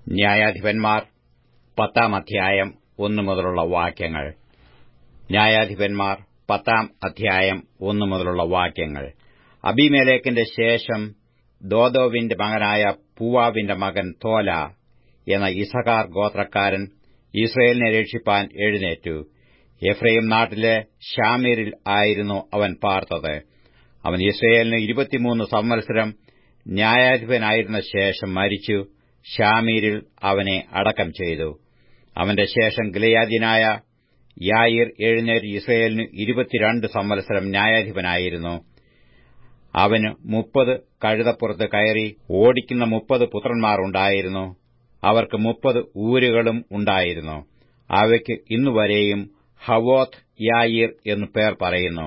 ന്യായാധിപന്മാർ പത്താം അധ്യായം ഒന്നു മുതലുള്ള വാക്യങ്ങൾ ന്യായാധിപന്മാർ പത്താം അധ്യായം ഒന്നു മുതലുള്ള വാക്യങ്ങൾ അബിമേലേക്കിന്റെ ശേഷം ദോദോവിന്റെ മകനായ പൂവാവിന്റെ മകൻ തോല എന്ന ഇസഹാർ ഗോത്രക്കാരൻ ഇസ്രയേലിനെ രക്ഷിപ്പാൻ എഴുന്നേറ്റു എഫ്രൈം നാട്ടിലെ ഷാമീരിൽ ആയിരുന്നു അവൻ പാർത്തത് അവൻ ഇസ്രയേലിന് ഇരുപത്തിമൂന്ന് സംവത്സരം ന്യായാധിപനായിരുന്ന ശേഷം മരിച്ചു ഷാമീരിൽ അവനെ അടക്കം ചെയ്തു അവന്റെ ശേഷം ഗിലയാദിനായ യായിർ എഴുന്നേറ്റ് ഇസ്രയേലിന് ഇരുപത്തിരണ്ട് സംവത്സരം ന്യായാധിപനായിരുന്നു അവന് മുപ്പത് കഴുതപ്പുറത്ത് കയറി ഓടിക്കുന്ന മുപ്പത് പുത്രന്മാർ ഉണ്ടായിരുന്നു അവർക്ക് മുപ്പത് ഊരുകളും ഉണ്ടായിരുന്നു അവയ്ക്ക് ഇന്നുവരെയും ഹവോത്ത് യായിർ എന്നു പേർ പറയുന്നു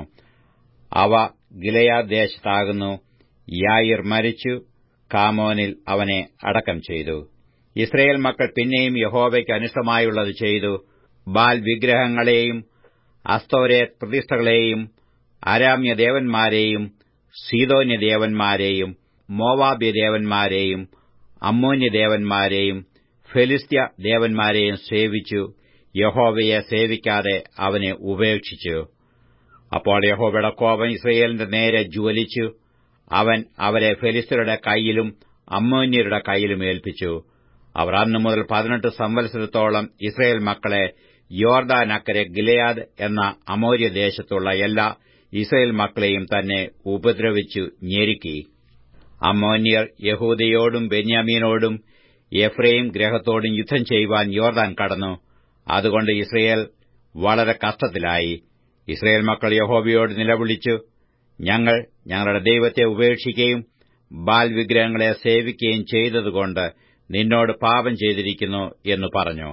അവ ഗിലയാദ് ദേശത്താകുന്നു യായിർ മരിച്ചു കാമോനിൽ അവനെ അടക്കം ചെയ്തു ഇസ്രയേൽ മക്കൾ പിന്നെയും യഹോവയ്ക്ക് അനിഷ്ടമായുള്ളത് ചെയ്തു ബാൽ വിഗ്രഹങ്ങളെയും അസ്തോരേത് പ്രതിഷ്ഠകളെയും അരാമ്യ ദേവന്മാരെയും സീതോന്യ ദേവന്മാരെയും മോവാബ്യ ദേവന്മാരെയും അമ്മോന്യ ദേവന്മാരെയും ഫെലിസ്ത്യ ദേവന്മാരെയും സേവിച്ചു യഹോവയെ സേവിക്കാതെ അവനെ ഉപേക്ഷിച്ചു അപ്പോൾ യഹോവയുടെ കോപം ഇസ്രയേലിന്റെ നേരെ ജ്വലിച്ചു അവൻ അവരെ ഫെലിസ്തരുടെ കൈയിലും അമ്മോന്യരുടെ കൈയിലും ഏൽപ്പിച്ചു അവർ അന്നു മുതൽ പതിനെട്ട് സംവത്സരത്തോളം ഇസ്രയേൽ മക്കളെ യോർദാനക്കരെ ഗിലയാദ് എന്ന അമോര്യ ദേശത്തുള്ള എല്ലാ ഇസ്രയേൽ മക്കളെയും തന്നെ ഉപദ്രവിച്ചു ഞെരുക്കി അമ്മോന്യർ യഹൂദയോടും ബെന്യാമീനോടും എഫ്രൈം ഗ്രഹത്തോടും യുദ്ധം ചെയ്യുവാൻ യോർദാൻ കടന്നു അതുകൊണ്ട് ഇസ്രയേൽ വളരെ കഷ്ടത്തിലായി ഇസ്രയേൽ മക്കൾ യഹോവയോട് നിലവിളിച്ചു ഞങ്ങൾ ഞങ്ങളുടെ ദൈവത്തെ ഉപേക്ഷിക്കുകയും ബാൽ വിഗ്രഹങ്ങളെ സേവിക്കുകയും ചെയ്തതുകൊണ്ട് നിന്നോട് പാപം ചെയ്തിരിക്കുന്നു എന്ന് പറഞ്ഞു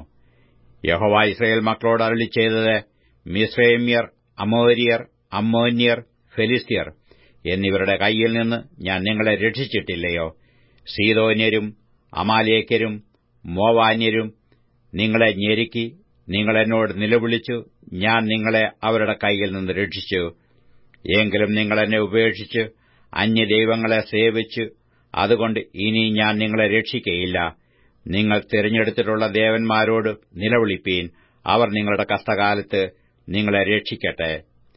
യഹോവ ഇസ്രയേൽ മക്കളോട് അരളി ചെയ്തത് മിസ്രൈമ്യർ അമോര്യർ അമ്മോന്യർ ഫെലിസ്ത്യർ എന്നിവരുടെ കൈയിൽ നിന്ന് ഞാൻ നിങ്ങളെ രക്ഷിച്ചിട്ടില്ലയോ സീതോന്യരും അമാലേക്കരും മോവാന്യരും നിങ്ങളെ ഞെരുക്കി നിങ്ങൾ എന്നോട് നിലവിളിച്ചു ഞാൻ നിങ്ങളെ അവരുടെ കൈയിൽ നിന്ന് രക്ഷിച്ചു എങ്കിലും നിങ്ങൾ എന്നെ ഉപേക്ഷിച്ച് അന്യദൈവങ്ങളെ സേവിച്ചു അതുകൊണ്ട് ഇനി ഞാൻ നിങ്ങളെ രക്ഷിക്കയില്ല നിങ്ങൾ തിരഞ്ഞെടുത്തിട്ടുള്ള ദേവന്മാരോട് നിലവിളിപ്പീൻ അവർ നിങ്ങളുടെ കഷ്ടകാലത്ത് നിങ്ങളെ രക്ഷിക്കട്ടെ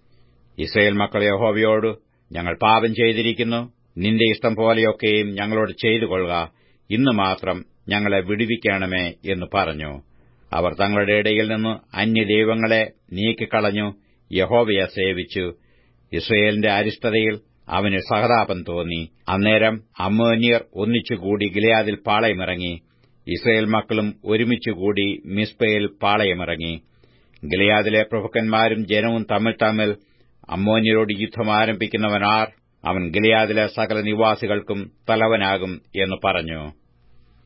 ഇസ്രയേൽ മക്കൾ യഹോവയോട് ഞങ്ങൾ പാപം ചെയ്തിരിക്കുന്നു നിന്റെ ഇഷ്ടം പോലെയൊക്കെയും ഞങ്ങളോട് ചെയ്തു കൊള്ളുക ഇന്ന് മാത്രം ഞങ്ങളെ വിടുവിക്കണമേ എന്ന് പറഞ്ഞു അവർ തങ്ങളുടെ ഇടയിൽ നിന്ന് അന്യദൈവങ്ങളെ നീക്കിക്കളഞ്ഞു യഹോവയെ സേവിച്ചു ഇസ്രയേലിന്റെ അരിഷ്ടതയിൽ അവന് സഹതാപം തോന്നി അന്നേരം അമ്മോന്യർ ഒന്നിച്ചുകൂടി ഗിലയാദിൽ പാളയമിറങ്ങി ഇസ്രയേൽ മക്കളും ഒരുമിച്ചുകൂടി മിസ്പയിൽ പാളയമിറങ്ങി ഗിലയാദിലെ പ്രഭുക്കന്മാരും ജനവും തമ്മിൽ തമ്മിൽ അമ്മോന്യരോട് യുദ്ധം ആരംഭിക്കുന്നവനാർ അവൻ ഗിലയാദിലെ സകല നിവാസികൾക്കും തലവനാകും എന്ന് പറഞ്ഞു